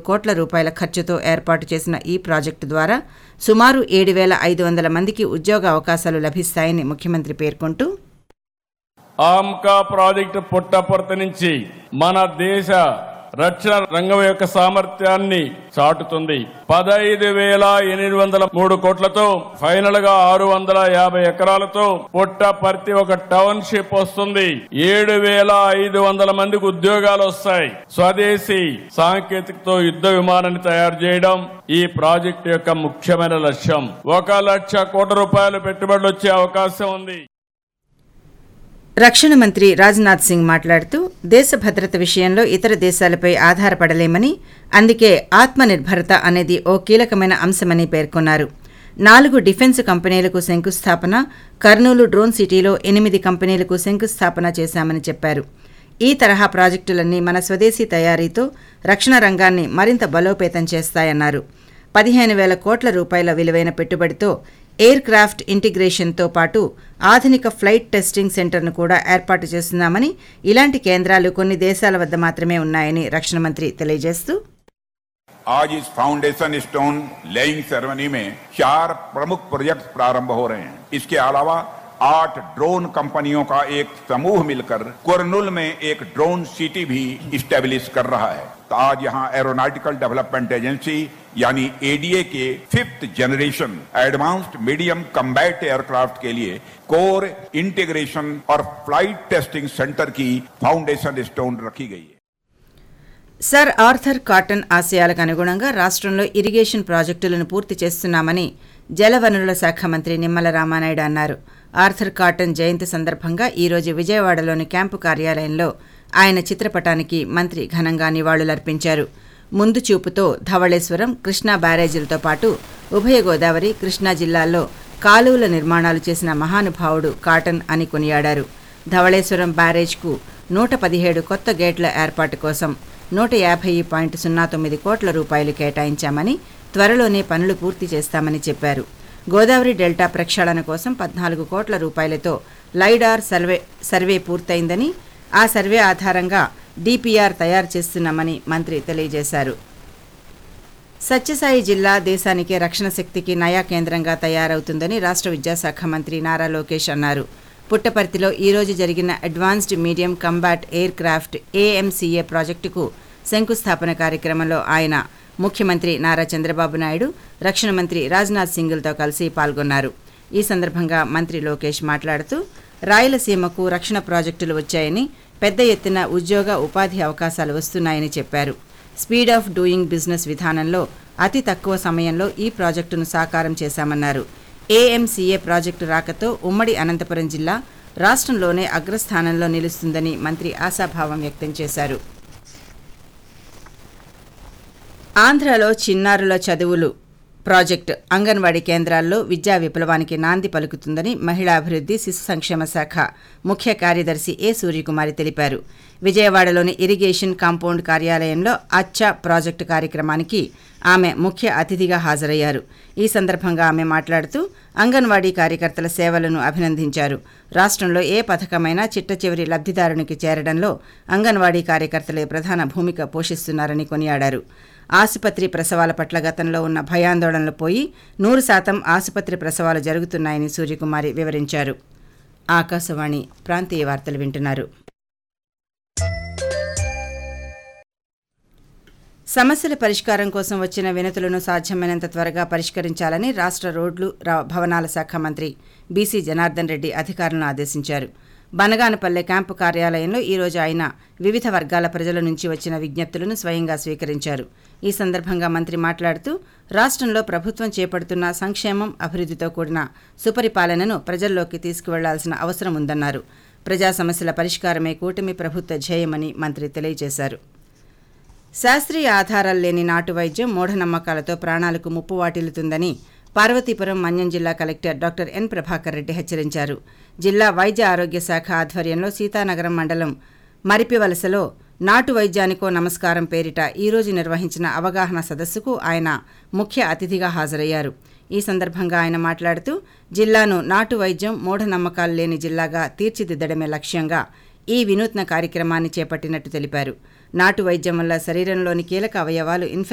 కోట్ల రూపాయల ఖర్చుతో ఏర్పాటు చేసిన ఈ ప్రాజెక్టు ద్వారా సుమారు ఏడు వేల ఐదు వందల మందికి ఉద్యోగ అవకాశాలు లభిస్తాయని ముఖ్యమంత్రి పేర్కొంటూ ఆమ్కా ప్రాజెక్టు పుట్టపర్తి నుంచి మన దేశ రక్షణ రంగం యొక్క సామర్థ్యాన్ని చాటుతుంది పదహైదు వేల ఎనిమిది వందల మూడు కోట్లతో ఫైనల్ గా ఆరు వందల యాభై ఎకరాలతో పుట్టపర్తి ఒక టౌన్షిప్ వస్తుంది ఏడు వేల ఐదు వందల మందికి ఉద్యోగాలు వస్తాయి స్వదేశీ సాంకేతికతో యుద్ధ విమానాన్ని తయారు చేయడం ఈ ప్రాజెక్టు యొక్క ముఖ్యమైన లక్ష్యం ఒక లక్ష కోట్ల రూపాయలు పెట్టుబడులు వచ్చే అవకాశం ఉంది రక్షణ మంత్రి రాజ్నాథ్ సింగ్ మాట్లాడుతూ దేశ భద్రత విషయంలో ఇతర దేశాలపై ఆధారపడలేమని అందుకే ఆత్మనిర్భరత అనేది ఓ కీలకమైన అంశమని పేర్కొన్నారు నాలుగు డిఫెన్స్ కంపెనీలకు శంకుస్థాపన కర్నూలు డ్రోన్ సిటీలో ఎనిమిది కంపెనీలకు శంకుస్థాపన చేశామని చెప్పారు ఈ తరహా ప్రాజెక్టులన్నీ మన స్వదేశీ తయారీతో రక్షణ రంగాన్ని మరింత బలోపేతం చేస్తాయన్నారు పదిహేను వేల కోట్ల రూపాయల విలువైన పెట్టుబడితో ఎయిర్ క్రాఫ్ట్ ఇంటిగ్రేషన్తో పాటు ఆధునిక ఫ్లైట్ టెస్టింగ్ సెంటర్ను కూడా ఏర్పాటు చేస్తున్నామని ఇలాంటి కేంద్రాలు కొన్ని దేశాల వద్ద మాత్రమే ఉన్నాయని రక్షణ మంత్రి తెలియజేస్తూ आज इस फाउंडेशन स्टोन लेइंग सेरेमनी में चार प्रमुख प्रोजेक्ट प्रारंभ हो रहे हैं इसके अलावा आठ ड्रोन कंपनियों का एक समूह मिलकर कुरनुल में एक ड्रोन सिटी भी स्टेब्लिश कर रहा है तो आज यहाँ एरोनॉटिकल डेवलपमेंट एजेंसी यानी एडीए के fifth generation advanced medium combat aircraft के लिए कोर इंटीग्रेशन और फ्लाइट टेस्टिंग सेंटर की फाउंडेशन स्टोन रखी गई है సర్ ఆర్థర్ కాటన్ ఆశయాలకు అనుగుణంగా రాష్ట్రంలో ఇరిగేషన్ ప్రాజెక్టులను పూర్తి చేస్తున్నామని జలవనరుల శాఖ మంత్రి నిమ్మల రామానాయుడు అన్నారు ఆర్థర్ కాటన్ జయంతి సందర్భంగా ఈరోజు విజయవాడలోని క్యాంపు కార్యాలయంలో ఆయన చిత్రపటానికి మంత్రి ఘనంగా నివాళులర్పించారు ముందు చూపుతో ధవళేశ్వరం కృష్ణా బ్యారేజీలతో పాటు ఉభయ గోదావరి కృష్ణా జిల్లాల్లో కాలువల నిర్మాణాలు చేసిన మహానుభావుడు కాటన్ అని కొనియాడారు ధవళేశ్వరం బ్యారేజ్కు నూట పదిహేడు కొత్త గేట్ల ఏర్పాటు కోసం నూట యాభై పాయింట్ సున్నా తొమ్మిది కోట్ల రూపాయలు కేటాయించామని త్వరలోనే పనులు పూర్తి చేస్తామని చెప్పారు గోదావరి డెల్టా ప్రక్షాళన కోసం పద్నాలుగు కోట్ల రూపాయలతో లైడార్ సర్వే సర్వే పూర్తయిందని ఆ సర్వే ఆధారంగా డిపిఆర్ తయారు చేస్తున్నామని మంత్రి తెలియజేశారు సత్యసాయి జిల్లా దేశానికి రక్షణ శక్తికి నయా కేంద్రంగా తయారవుతుందని రాష్ట్ర విద్యాశాఖ మంత్రి నారా లోకేష్ అన్నారు పుట్టపర్తిలో ఈరోజు జరిగిన advanced medium combat aircraft AMCA ప్రాజెక్టుకు శంకుస్థాపన కార్యక్రమంలో ఆయన ముఖ్యమంత్రి నారా చంద్రబాబు నాయుడు రక్షణ మంత్రి రాజ్నాథ్ సింగ్లతో కలిసి పాల్గొన్నారు ఈ సందర్భంగా మంత్రి లోకేష్ మాట్లాడుతూ రాయలసీమకు రక్షణ ప్రాజెక్టులు వచ్చాయని పెద్ద ఎత్తున ఉద్యోగ ఉపాధి అవకాశాలు వస్తున్నాయని చెప్పారు స్పీడ్ ఆఫ్ డూయింగ్ బిజినెస్ విధానంలో అతి తక్కువ సమయంలో ఈ ప్రాజెక్టును సాకారం చేశామన్నారు ఏఎంసీఏ ప్రాజెక్టు రాకతో ఉమ్మడి అనంతపురం జిల్లా రాష్ట్రంలోనే అగ్రస్థానంలో నిలుస్తుందని మంత్రి ఆశాభావం వ్యక్తం చేశారు ఆంధ్రలో చిన్నారుల చదువులు ప్రాజెక్టు అంగన్వాడీ కేంద్రాల్లో విద్యా విప్లవానికి నాంది పలుకుతుందని మహిళా అభివృద్ధి శిశు సంక్షేమ శాఖ ముఖ్య కార్యదర్శి ఏ సూర్యకుమారి తెలిపారు విజయవాడలోని ఇరిగేషన్ కాంపౌండ్ కార్యాలయంలో అచ్చా ప్రాజెక్టు కార్యక్రమానికి ఆమె ముఖ్య అతిథిగా హాజరయ్యారు ఈ సందర్భంగా ఆమె మాట్లాడుతూ అంగన్వాడీ కార్యకర్తల సేవలను అభినందించారు రాష్ట్రంలో ఏ పథకమైనా చిట్ట చివరి లబ్ధిదారునికి చేరడంలో అంగన్వాడీ కార్యకర్తలే ప్రధాన భూమిక పోషిస్తున్నారని కొనియాడారు ఆసుపత్రి ప్రసవాల పట్ల గతంలో ఉన్న భయాందోళనలు పోయి నూరు శాతం ఆసుపత్రి ప్రసవాలు జరుగుతున్నాయని సూర్యకుమారి వివరించారు ఆకాశవాణి ప్రాంతీయ వార్తలు వింటున్నారు సమస్యల పరిష్కారం కోసం వచ్చిన వినతులను సాధ్యమైనంత త్వరగా పరిష్కరించాలని రాష్ట్ర రోడ్లు రా- భవనాల శాఖ మంత్రి బీసీ జనార్దన్ రెడ్డి అధికారులను ఆదేశించారు బనగానపల్లె క్యాంపు కార్యాలయంలో ఈరోజు ఆయన వివిధ వర్గాల ప్రజల నుంచి వచ్చిన విజ్ఞప్తులను స్వయంగా స్వీకరించారు ఈ సందర్భంగా మంత్రి మాట్లాడుతూ రాష్ట్రంలో ప్రభుత్వం చేపడుతున్న సంక్షేమం అభివృద్ధితో కూడిన సుపరిపాలనను ప్రజల్లోకి తీసుకువెళ్లాల్సిన అవసరం ఉందన్నారు ప్రజా సమస్యల పరిష్కారమే కూటమి ప్రభుత్వ ధ్యేయమని మంత్రి తెలియజేశారు శాస్త్రీయ ఆధారాలు లేని నాటు వైద్యం మూఢనమ్మకాలతో ప్రాణాలకు ముప్పు వాటిల్లుతుందని పార్వతీపురం మన్యం జిల్లా collector doctor N Prabhakar Reddy హెచ్చరించారు జిల్లా వైద్య ఆరోగ్య శాఖ ఆధ్వర్యంలో సీతానగరం మండలం మరిపివలసలో నాటు వైద్యానికో నమస్కారం పేరిట ఈరోజు నిర్వహించిన అవగాహన సదస్సుకు ఆయన ముఖ్య అతిథిగా హాజరయ్యారు ఈ సందర్భంగా ఆయన మాట్లాడుతూ జిల్లాను నాటు వైద్యం మూఢనమ్మకాలు లేని జిల్లాగా తీర్చిదిద్దడమే లక్ష్యంగా ఈ వినూత్న కార్యక్రమాన్ని చేపట్టినట్టు తెలిపారు నాటు వైద్యం వల్ల శరీరంలోని కీలక అవయవాలు ఇన్ఫెక్షన్